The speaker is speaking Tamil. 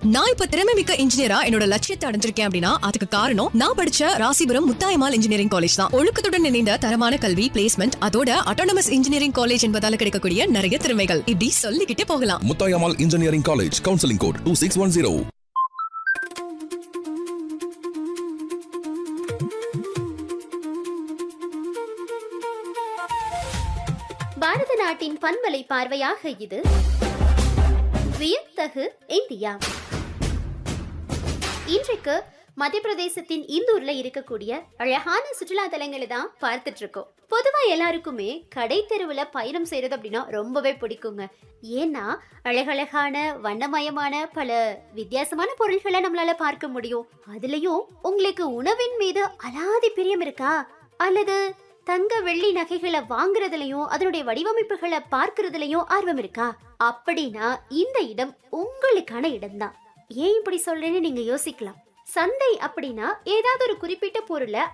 நான் இப்ப திறமை மிக்க இன்ஜினியரா என்னோட லட்சியத்தை அடைஞ்சிருக்கேன் அப்படின்னா அதுக்கு காரணம் நான் படிச்ச ராசிபுரம் முத்தாயமால் இன்ஜினியரிங் காலேஜ் தான் ஒழுக்கத்துடன் இணைந்த தரமான கல்வி பிளேஸ்மெண்ட் அதோட அட்டானமஸ் இன்ஜினியரிங் காலேஜ் என்பதால கிடைக்கக்கூடிய நிறைய திறமைகள் இப்படி சொல்லிக்கிட்டே போகலாம் Muthayammal engineering college counselling code two six one zero பாரத நாட்டின் பண்பலை பார்வையாக இது வியத்தகு இந்தியா இன்றைக்கு மத்திய பிரதேசத்தின் இந்தூர்ல இருக்கக்கூடிய அழகான சுற்றுலா தலங்களை தான் பார்த்துட்டு இருக்கோம் பொதுவா எல்லாருக்குமே கடை தெருவுல பயணம் செய்யறது அப்படின்னா ரொம்பவே பிடிக்குங்க ஏன்னா அழகழகான வண்ணமயமான பல வித்தியாசமான பொருள்களை நம்மளால பார்க்க முடியும் அதுலயும் உங்களுக்கு உணவின் மீது அலாதி பிரியம் இருக்கா அல்லது தங்க வெள்ளி நகைகளை வாங்குறதுலயும் அதனுடைய வடிவமைப்புகளை பார்க்கறதுலயும் ஆர்வம் இருக்கா அப்படின்னா இந்த இடம் உங்களுக்கான இடம்தான் ஏன் இப்படி சொல்றேன்னு நீங்க யோசிக்கலாம் சந்தை அப்படின்னா ஏதாவது ஒரு குறிப்பிட்ட பொருளை